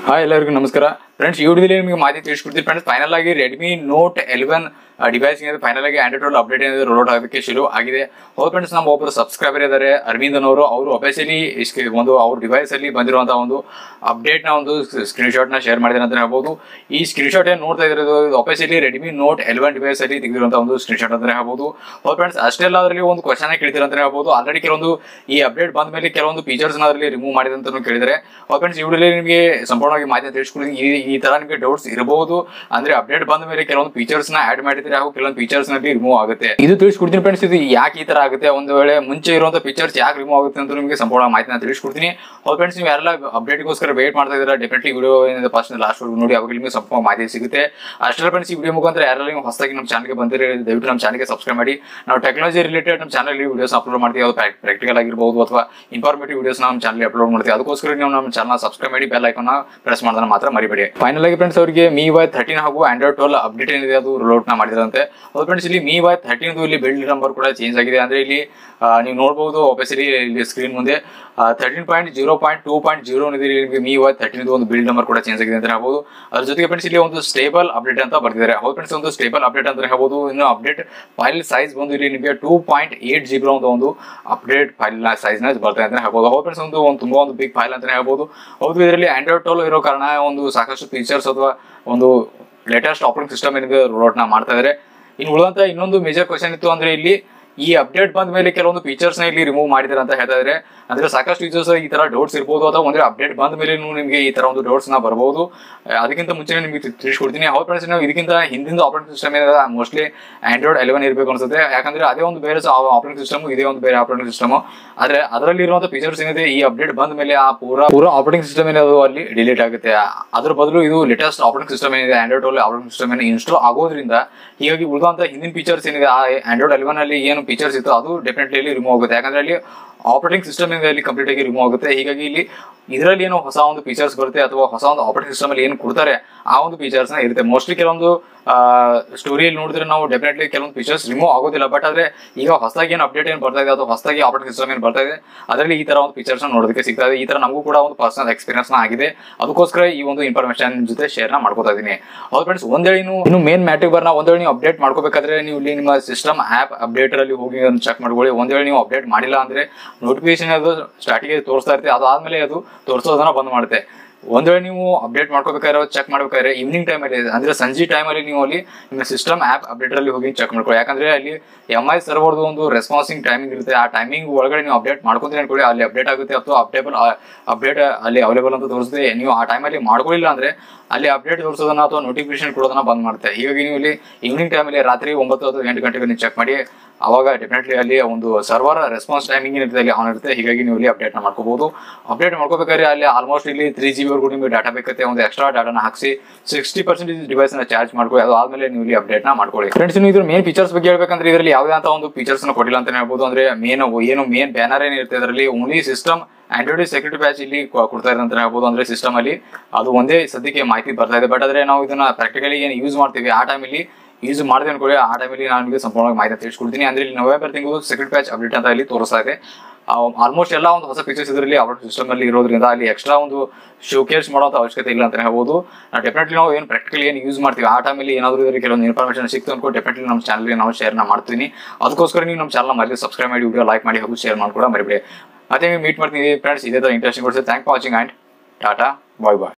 hi ಎಲ್ಲರಿಗೂ ನಮಸ್ಕಾರ friends ಈ ವಿಡಿಯೋದಲ್ಲಿ ನಿಮಗೆ ಮಾಹಿತಿ ತಿಳಿಸ್ಕೊಡ್ತೀನಿ ಫ್ರೆಂಡ್ಸ್ ಫೈನಲ್ ಆಗಿ ರೆಡ್ಮಿ ನೋಟ್ ಎಲೆವೆನ್ ಡಿವೈಸ್ ಏನಿದೆ ಫೈನಲ್ ಆಗಿ ಆಂಡ್ರಾಯ್ಡ್ ಟ್ವೆಲ್ ಅಪ್ಡೇಟ್ ಏನಿದೆ ರೋಡ್ ಆಗೋದಕ್ಕೆ ಶುರು ಆಗಿದೆ ಹೌದು ಫ್ರೆಂಡ್ಸ್ ನಮ್ಮ ಒಬ್ಬರು ಸಬ್ಸ್ಕ್ರೈಬರ್ ಇದ್ದಾರೆ ಅರವಿಂದನ್ ಅವರು ಅವರು ಅಫಿಷಿಯಲಿ ಒಂದು ಅವ್ರ ಡಿವೈಸ್ ಅಲ್ಲಿ ಬಂದಿರುವಂತಹ ಒಂದು ಅಪ್ಡೇಟ್ ನ ಒಂದು ಸ್ಕ್ರೀನ್ ಶಾಟ್ ನ ಶೇರ್ ಮಾಡಿದ್ದಾರೆ ಅಂತ ಹೇಳ್ಬೋದು ಈ ಸ್ಕ್ರೀನ್ ಶಾಟ್ ಏನು ನೋಡ್ತಾ ಇದ್ರೆ officially Redmi note eleven device ಅಲ್ಲಿ ತೆಗೆದಿರುವಂತಹ ಒಂದು ಸ್ಕ್ರೀನ್ ಶಾಟ್ ಅಂತ ಹೇಳ್ಬೋದು ಹೌದು ಫ್ರೆಂಡ್ಸ್ ಅಷ್ಟೆಲ್ಲ ಅದರಲ್ಲಿ ಒಂದು ಕ್ವಶನ್ ಕೇಳ್ತೀರ ಅಂತ ಹೇಳ್ಬೋದು ಆಲ್ರೆಡಿ ಕೆಲವೊಂದು ಈ ಅಪ್ಡೇಟ್ ಬಂದ ಮೇಲೆ ಕೆಲವೊಂದು ಫೀಚರ್ಸ್ ಅದರಲ್ಲಿ ರಿಮೂವ್ ಮಾಡಿದೆ ಅಂತ ಕೇಳಿದರೆ ಹೌದು ಫ್ರೆಂಡ್ಸ್ ಈ ವಿಡಿಯೋಲಿ ನಿಮಗೆ ಸಂಪೂರ್ಣವಾಗಿ ಮಾಹಿತಿ ತಿಳಿಸ್ಕೊಡ್ತೀನಿ ಈ ಈ ತರ ನಿಮಗೆ ಡೌಟ್ಸ್ ಇರಬಹುದು ಅಂದ್ರೆ ಅಪ್ಡೇಟ್ ಬಂದ ಮೇಲೆ ಕೆಲವೊಂದು ಫೀಚರ್ಸ್ ನ ಆಡ್ ಮಾಡಿದ್ರೆ ಹಾಗೂ ಕೆಲವೊಂದು ಫೀಚರ್ಸ್ ನಲ್ಲಿ ರಿಮೂವ್ ಆಗುತ್ತೆ ಇದು ತಿಳಿಸ್ಕೊಡ್ತೀನಿ ಫ್ರೆಂಡ್ಸ್ ಇದು ಯಾಕೆ ಈ ತರ ಆಗುತ್ತೆ ಒಂದು ವೇಳೆ ಮುಂಚೆ ಇರುವಂತ ಫೀಚರ್ಸ್ ಯಾಕೆ ರಿಮೂವ್ ಆಗುತ್ತೆ ಅಂತ ನಿಮಗೆ ಸಂಪೂರ್ಣ ಮಾಹಿತಿನ ತಿಳಿಸ್ಕೊಡ್ತೀನಿ ಹೌದು ಫ್ರೆಂಡ್ಸ್ ನೀವು ಯಾರೆಲ್ಲ ಅಪ್ಡೇಟ್ಗೋಸ್ಕರ ವೇಟ್ ಮಾಡ್ತಾ ಇದ್ದೀರಾ ಡೆಫಿನೆಟ್ಲಿ ವಿಡಿಯೋ ಏನಿದೆ ಫಸ್ಟ್ ಲಾಸ್ಟ್ ನೋಡಿ ಅವಾಗ ನಿಮಗೆ ಸಂಪೂರ್ಣ ಮಾಹಿತಿ ಸಿಗುತ್ತೆ ಅಷ್ಟೇ ಫ್ರೆಂಡ್ಸ್ ಈ ವಿಡಿಯೋ ಮುಖಾಂತರ ಯಾರೆಲ್ಲ ನೀವು ಹೊಸದಾಗಿ ನಮ್ಮ ಚಾನಲ್ಗೆ ಬಂದಿರಿ ದಯವಿಟ್ಟು ನಮ್ಮ ಚಾನಲ್ಗೆ ಸಬ್ಸ್ಕ್ರೈಬ್ ಮಾಡಿ ನಾವು ಟೆಕ್ನಾಲಜಿ ರಿಲೇಟೆಡ್ ನಮ್ಮ ಚಾನಲ್ ವಿಡಿಯೋಸ್ ಅಪ್ಲೋಡ್ ಮಾಡ್ತೀವಿ ಅದು ಪ್ರಾಕ್ಟಿಕಲ್ ಆಗಿರ್ಬೋದು ಅಥವಾ ಇನ್ಫಾರ್ಮೇಟಿವ್ ವಿಡಿಯೋಸ್ ನಮ್ಮ ಚಾನಲ್ ಅಪ್ಲೋಡ್ ಮಾಡ್ತೀವಿ ಅದಕ್ಕೋಸ್ಕರ ನೀವು ನಮ್ಮ ಚಾನಲ್ ಸಬ್ಸ್ಕ್ರೈಬ್ ಮಾಡಿ ಬೆಲ್ ಐಕಾನ್ ಪ್ರೆಸ್ ಮಾಡೋದನ್ನ ಮಾತ್ರ ಮರಿಬೇಡಿ ಫೈನಲ್ ಆಗಿ ಫ್ರೆಂಡ್ಸ್ ಅವರಿಗೆ ಮೀ ವೈ ಥರ್ಟೀನ್ ಹಾಗೂ ಆಂಡ್ರಾಯ್ಡ್ ಟ್ವೆಲ್ ಅಪ್ಡೇಟ್ ಏನಿದೆ ಅದು ರೋಲ್ ನ ಮಾಡಿದ್ರಂತೆ ಹೌದು ಫ್ರೆಂಡ್ಸ್ ಇಲ್ಲಿ ಮೀ ವೈ ಥರ್ಟೀನ್ ಇಲ್ಲಿ ಬಿಲ್ಡ್ ನಂಬರ್ ಕೂಡ ಚೇಂಜ್ ಆಗಿದೆ ಅಂದ್ರೆ ಇಲ್ಲಿ ಆ, ನೀವು ನೋಡಬಹುದು ಆಬ್ವಿಯಸ್ಲಿ ಇಲ್ಲಿ ಸ್ಕ್ರೀನ್ ಮುಂದೆ thirteen point zero point two point zero ಇದೆ ನಿಮಗೆ ಮೀ ವೈ ಥರ್ಟೀನ್ ಒಂದು ಬಿಲ್ಡ್ ನಂಬರ್ ಕೂಡ ಚೇಂಜ್ ಆಗಿದೆ ಅಂತ ಹೇಳ್ಬೋದು ಅದ್ರ ಜೊತೆಗೆ ಫ್ರೆಂಡ್ಸ್ ಇಲ್ಲಿ ಒಂದು ಸ್ಟೇಬಲ್ ಅಪ್ಡೇಟ್ ಅಂತ ಬರ್ತಿದ್ದಾರೆ ಹೌದು ಫ್ರೆಂಡ್ಸ್ ಒಂದು ಸ್ಟೇಬಲ್ ಅಪ್ಡೇಟ್ ಅಂತ ಹೇಳ್ಬೋದು ಇನ್ನು ಅಪ್ಡೇಟ್ ಫೈಲ್ ಸೈಜ್ ಬಂದು ಇಲ್ಲಿ ನಿಮಗೆ two point eight G B ಅಂತ ಒಂದು ಅಪ್ಡೇಟ್ ಫೈಲ್ ಸೈಜ್ ನ ಬರ್ತಾ ಅಂತ ಹೇಳ್ಬೋದು ಹೌದು ಫ್ರೆಂಡ್ಸ್ ಒಂದು ಒಂದು ತುಂಬಾ ಒಂದು ಬಿಗ್ ಫೈಲ್ ಅಂತ ಹೇಳ್ಬೋದು ಹೌದು ಇದರಲ್ಲಿ ಆಂಡ್ರಾಯ್ಡ್ ಟ್ವೆಲ್ ಇರೋ ಕಾರಣ ಒಂದು ಸಾಕಷ್ಟು ಫೀಚರ್ಸ್ ಅಥವಾ ಒಂದು ಲೇಟೆಸ್ಟ್ ಆಪರೇಟಿಂಗ್ ಸಿಸ್ಟಮ್ ಏನಿದೆ ರೋಡ್ ನ ಮಾಡ್ತಾ ಇದ್ದಾರೆ ಇನ್ನು ಉಳಿದಂತ ಇನ್ನೊಂದು ಮೇಜರ್ ಕ್ವಶನ್ ಇತ್ತು ಅಂದ್ರೆ ಇಲ್ಲಿ ಈ ಅಪ್ಡೇಟ್ ಬಂದ ಮೇಲೆ ಕೆಲವೊಂದು ಫೀಚರ್ಸ್ ನ ಇಲ್ಲಿ ರಿಮೂವ್ ಮಾಡಿದ್ದಾರೆ ಅಂತ ಹೇಳ್ತಾ ಇದ್ದಾರೆ ಅಂದ್ರೆ ಸಾಕಷ್ಟು ಫೀಚರ್ಸ್ ಈ ತರ ಡೌಟ್ಸ್ ಇರ್ಬೋದು ಅಥವಾ ಒಂದು ಅಪ್ಡೇಟ್ ಬಂದ ಮೇಲೆ ನಿಮಗೆ ಈ ತರ ಒಂದು ಡೌಟ್ಸ್ ನ ಬರಬಹುದು ಅದಕ್ಕಿಂತ ಮುಂಚೆ ನಿಮಗೆ ತಿ- ತಿಳಿಸ್ಕೊಡ್ತೀನಿ ಹೌದು ಫ್ರೆಂಡ್ಸ್ ನಾವು ಇದಕ್ಕಿಂತ ಹಿಂದಿನ ಆಪರೇಟಿಂಗ್ ಸಿಸ್ಟಮ್ ಏನಿದೆ ಮೋಸ್ಟ್ಲಿ ಆಂಡ್ರಾಯ್ಡ್ ಎಲೆವೆನ್ ಇರಬೇಕು ಅನ್ಸುತ್ತೆ ಯಾಕಂದ್ರೆ ಅದೇ ಒಂದು ಬೇರೆ ಆಪರೇಟಿಂಗ್ ಸಿಸ್ಟಮ್ ಇದೇ ಒಂದು ಬೇರೆ ಆಪರೇಟಿಂಗ್ ಸಿಸ್ಟಮ್ ಆದ್ರೆ ಅದರಲ್ಲಿ ಇರುವಂತ ಫೀಚರ್ಸ್ ಏನಿದೆ ಈ ಅಪ್ಡೇಟ್ ಬಂದ ಮೇಲೆ ಆ ಪೂರ ಪೂರ ಆಪರೇಟಿಂಗ್ ಸಿಸ್ಟಮ್ ಏನಿದೆ ಅದು ಅಲ್ಲಿ ಡಿಲೀಟ್ ಆಗುತ್ತೆ ಅದ್ರ ಬದಲು ಇದು ಲೇಟೆಸ್ಟ್ ಆಪರೇಟಿಂಗ್ ಸಿಸ್ಟಮ್ ಏನಿದೆ ಆಂಡ್ರಾಯ್ಡ್ ಟ್ವೆಲ್ ಆಪರೇಟಿಂಗ್ ಸಿಸ್ಟಮ್ ಏನು ಇನ್ಸ್ಟಾಲ್ ಆಗೋದ್ರಿಂದ ಹೀಗಾಗಿ ಉಳಿದಂತ ಹಿಂದಿನ ಫೀಚರ್ಸ್ ಏನಿದೆ ಆ ಆಂಡ್ರಾಯ್ಡ್ ಎಲೆವೆನ್ ಅಲ್ಲಿ ಏನು ಫೀಚರ್ಸ್ ಇತ್ತು ಅದು ಡೆಫಿನೆಟ್ಲಿ ಇಲ್ಲಿ ರಿಮೂವ್ ಆಗುತ್ತೆ ಯಾಕಂದ್ರೆ ಅಲ್ಲಿ ಆಪರೇಟಿಂಗ್ ಸಿಸ್ಟಮ್ ಏನಿದೆ ಅಲ್ಲಿ ಕಂಪ್ಲೀಟ್ ಆಗಿ ರಿಮೂವ್ ಆಗುತ್ತೆ ಹೀಗಾಗಿ ಇಲ್ಲಿ ಇದರಲ್ಲಿ ಏನು ಹೊಸ ಒಂದು ಫೀಚರ್ಸ್ ಬರುತ್ತೆ ಅಥವಾ ಹೊಸ ಒಂದು ಆಪರೇಟಿಂಗ್ ಸಿಸ್ಟಮ್ ಅಲ್ಲಿ ಏನು ಕೊಡ್ತಾರೆ ಆ ಒಂದು ಫೀಚರ್ಸ್ ನ ಇರುತ್ತೆ ಮೋಸ್ಟ್ಲಿ ಕೆಲವೊಂದು ಸ್ಟೋರಿಯಲ್ಲಿ ನೋಡಿದ್ರೆ ನಾವು ಡೆಫಿನೆಟ್ಲಿ ಕೆಲವೊಂದು ಫೀಚರ್ಸ್ ರಿಮೂವ್ ಆಗೋದಿಲ್ಲ ಬಟ್ ಆದ್ರೆ ಈಗ ಹೊಸದಾಗಿ ಏನು ಅಪ್ಡೇಟ್ ಏನು ಬರ್ತಾ ಇದೆ ಅಥವಾ ಹೊಸದಾಗಿ ಆಪರೇಟಿಂಗ್ ಸಿಸ್ಟಮ್ ಏನು ಬರ್ತಾ ಇದೆ ಅದರಲ್ಲಿ ಈ ತರ ಒಂದು ಫೀಚರ್ಸ್ ನೋಡೋದಕ್ಕೆ ಸಿಗ್ತಾ ಇದೆ ಈ ತರ ನಮಗೂ ಕೂಡ ಒಂದು ಪರ್ಸನಲ್ ಎಕ್ಸ್ಪೀರಿಯನ್ಸ್ ಆಗಿದೆ ಅದಕ್ಕೋಸ್ಕರ ಈ ಒಂದು ಇನ್ಫಾರ್ಮೇಶನ್ ಜೊತೆ ಶೇರ್ ನ ಮಾಡ್ಕೋತಾ ಇದೀನಿ ಹೌದು ಫ್ರೆಂಡ್ಸ್ ಒಂದ್ ವೇಳೆ ನೀವು ಇನ್ನು ಮೇನ್ ಮ್ಯಾಟಿಗೆ ಬರ್ನ ಒಂದ್ ವೇಳೆ ನೀವು ಅಪ್ಡೇಟ್ ಮಾಡ್ಕೋಬೇಕಾದ್ರೆ ನೀವು ಇಲ್ಲಿ ನಿಮ್ಮ ಸಿಸ್ಟಮ್ ಆಪ್ ಅಪ್ಡೇಟ್ ಅಲ್ಲಿ ಹೋಗಿ ಒಂದು ಚೆಕ್ ಮಾಡ್ಕೊಳ್ಳಿ ಒಂದ್ ವೇಳೆ ನೀವು ಅಪ್ಡೇಟ್ ಮಾಡಿಲ್ಲ ಅಂದ್ರೆ ನೋಟಿಫಿಕೇಶನ್ ಅದು ಸ್ಟಾರ್ಟಿಗೆ ತೋರಿಸ್ತಾ ಇರುತ್ತೆ ಅದಾದ್ಮೇಲೆ ಅದು ತೋರಿಸೋದನ್ನ ಬಂದ್ ಮಾಡುತ್ತೆ ಒಂದ್ ವೇಳೆ ನೀವು ಅಪ್ಡೇಟ್ ಮಾಡ್ಕೋಬೇಕಾದ್ರೆ ಚೆಕ್ ಮಾಡ್ಬೇಕಾದ್ರೆ ಈವ್ನಿಂಗ್ ಟೈಮಲ್ಲಿ ಅಂದ್ರೆ ಸಂಜೆ ಟೈಮಲ್ಲಿ ನೀವು ಅಲ್ಲಿ ನಿಮ್ಮ ಸಿಸ್ಟಮ್ ಆಪ್ ಅಪ್ಡೇಟ್ ಅಲ್ಲಿ ಹೋಗಿ ಚೆಕ್ ಮಾಡ್ಕೊಳ್ಳಿ ಯಾಕಂದ್ರೆ ಅಲ್ಲಿ ಎಮ್ ಐ ಸರ್ವರ್ದು ಒಂದು ರೆಸ್ಪಾನ್ಸಿಂಗ್ ಟೈಮಿಂಗ್ ಇರುತ್ತೆ ಆ ಟೈಮಿಂಗ್ ಒಳಗಡೆ ನೀವು ಅಪ್ಡೇಟ್ ಮಾಡ್ಕೊಂತೀರಿ ಅನ್ಕೊಳ್ಳಿ ಅಲ್ಲಿ ಅಪ್ಡೇಟ್ ಆಗುತ್ತೆ ಅಥವಾ ಅಪ್ಡೇಬಲ್ ಅಪ್ಡೇಟ್ ಅಲ್ಲಿ ಅವೈಲೇಬಲ್ ಅಂತ ತೋರಿಸುತ್ತೆ ನೀವು ಆ ಟೈಮಲ್ಲಿ ಮಾಡ್ಕೊಳ್ಳಿಲ್ಲ ಅಂದ್ರೆ ಅಲ್ಲಿ ಅಪ್ಡೇಟ್ ತೋರಿಸೋದನ್ನ ಅಥವಾ ನೋಟಿಫಿಕೇಶನ್ ಕೊಡೋದನ್ನ ಬಂದ್ ಮಾಡುತ್ತೆ ಹೀಗಾಗಿ ನೀವು ಇಲ್ಲಿ ಈವ್ನಿಂಗ್ ಟೈಮಲ್ಲಿ ರಾತ್ರಿ ಒಂಬತ್ತು ಅಥವಾ ಎಂಟು ಗಂಟೆಗೆ ನೀವು ಚೆಕ್ ಮಾಡಿ ಅವಾಗ ಡೆಫಿನೆಟ್ಲಿ ಅಲ್ಲಿ ಒಂದು ಸರ್ವರ್ ರೆಸ್ಪಾನ್ಸ್ ಟೈಮಿಂಗ್ ಏನಿರುತ್ತೆ ಅಲ್ಲಿ ಆನ್ ಇರುತ್ತೆ ಹೀಗಾಗಿ ನೀವು ಇಲ್ಲಿ ಅಪ್ಡೇಟ್ ಮಾಡ್ಕೋಬಹುದು ಅಪ್ಡೇಟ್ ಮಾಡ್ಕೋಬೇಕಾದ್ರೆ ಅಲ್ಲಿ ಆಲ್ಮೋಸ್ಟ್ ಇಲ್ಲಿ ತ್ರೀ ಜಿ ಬಿವರೆಗೂ ನಿಮಗೆ ಡಾಟಾ ಬೇಕತ್ತೆ ಒಂದು ಎಕ್ಸ್ಟ್ರಾ ಡಾಟಾನ ಹಾಕಿಸಿ ಸಿಕ್ಸ್ಟಿ ಪರ್ಸೆಂಟೇಜ್ ಡಿವೈಸ್ ನ ಚಾರ್ಜ್ ಮಾಡ್ಕೊಳ್ಳಿ ಅದು ಆದ್ಮೇಲೆ ನೀವು ಇಲ್ಲಿ ಅಪ್ಡೇಟ್ ನ ಮಾಡ್ಕೊಳ್ಳಿ ಫ್ರೆಂಡ್ಸ್ ನೀವು ಇದ್ರ ಮೇನ್ ಫೀಚರ್ಸ್ ಬಗ್ಗೆ ಹೇಳ್ಬೇಕಂದ್ರೆ ಇದರಲ್ಲಿ ಯಾವುದೇ ಅಂತ ಒಂದು ಫೀಚರ್ಸ್ ನ ಕೊಟ್ಟಿಲ್ಲ ಅಂತ ಹೇಳ್ಬೋದು ಅಂದ್ರೆ ಮೇನ್ ಏನು ಮೇನ್ ಬ್ಯಾನರ್ ಏನಿರುತ್ತೆ ಅದರಲ್ಲಿ only system Android security patch ಇಲ್ಲಿ ಕೊ- ಕೊಡ್ತಾ ಇದೆ ಅಂತ ಹೇಳ್ಬೋದು ಅಂದ್ರೆ ಸಿಸ್ಟಮ್ ಅಲ್ಲಿ ಅದು ಒಂದೇ ಸದ್ಯಕ್ಕೆ ಮಾಹಿತಿ ಬರ್ತಾ ಇದೆ ಬಟ್ ಆದ್ರೆ ನಾವು ಇದನ್ನ ಪ್ರಾಕ್ಟಿಕಲಿ ಏನು ಯೂಸ್ ಮಾಡ್ತೀವಿ ಆ ಟೈಮಲ್ಲಿ ಯೂಸ್ ಮಾಡಿದೆ ಅನ್ಕೊಳ್ಳಿ ಆ ಟೈಮಲ್ಲಿ ನಾನು ನಿಮಗೆ ಸಂಪೂರ್ಣವಾಗಿ ಮಾಹಿತಿ ತಿಳಿಸ್ಕೊಡ್ತೀನಿ ಅಂದ್ರೆ ಇಲ್ಲಿ ನವೆಂಬರ್ ತಿಂಗಳು ಸೆಕ್ಯೂರಿಟಿ ಪ್ಯಾಚ್ ಅಪ್ಡೇಟ್ ಅಂತ ಇಲ್ಲಿ ತೋರಿಸ್ತಾ ಇದೆ ಆಲ್ಮೋಸ್ಟ್ ಎಲ್ಲ ಒಂದು ಹೊಸ ಫೀಚರ್ಸ್ ಇದರಲ್ಲಿ ಆಪರೇಟ್ ಸಿಸ್ಟಮ್ ಅಲ್ಲಿ ಇರೋದ್ರಿಂದ ಅಲ್ಲಿ ಎಕ್ಸ್ಟ್ರಾ ಒಂದು ಶೋಕೇಸ್ ಮಾಡುವಂತ ಅವಶ್ಯಕತೆ ಇಲ್ಲ ಅಂತ ಹೇಳ್ಬೋದು ಡೆಫಿನೆಟ್ಲಿ ನಾವು ಏನು ಪ್ರಾಕ್ಟಿಕಲಿ ಏನು ಯೂಸ್ ಮಾಡ್ತೀವಿ ಆ ಟೈಮಲ್ಲಿ ಏನಾದರೂ ಇದರಲ್ಲಿ ಕೆಲವೊಂದು ಇನ್ಫಾರ್ಮೇಷನ್ ಸಿಕ್ತು ಅನ್ಕೋ ಡೆಫಿನೆಟ್ಲಿ ನಮ್ಮ ಚಾನಲ್ಗೆ ನಾವು ಶೇರ್ ಮಾಡ್ತೀನಿ ಅದಕ್ಕೋಸ್ಕರ ನೀವು ನಮ್ಮ ಚಾನಲ್ ಮರಿ ಸಬ್ಸ್ಕ್ರೈಬ್ ಮಾಡಿ ವಿಡಿಯೋ ಲೈಕ್ ಮಾಡಿ ಹಾಗೂ ಶೇರ್ ಮಾಡ್ಕೊಡ ಮರಿಬೇಡಿ ಮತ್ತೆ ನೀವು ಮೀಟ್ ಮಾಡ್ತೀನಿ ಫ್ರೆಂಡ್ಸ್ ಇದೇ ಥರ ಇಂಟ್ರೆಸ್ಟಿಂಗ್ ಕೊಡ್ತೀವಿ thank for watching and tata bye bye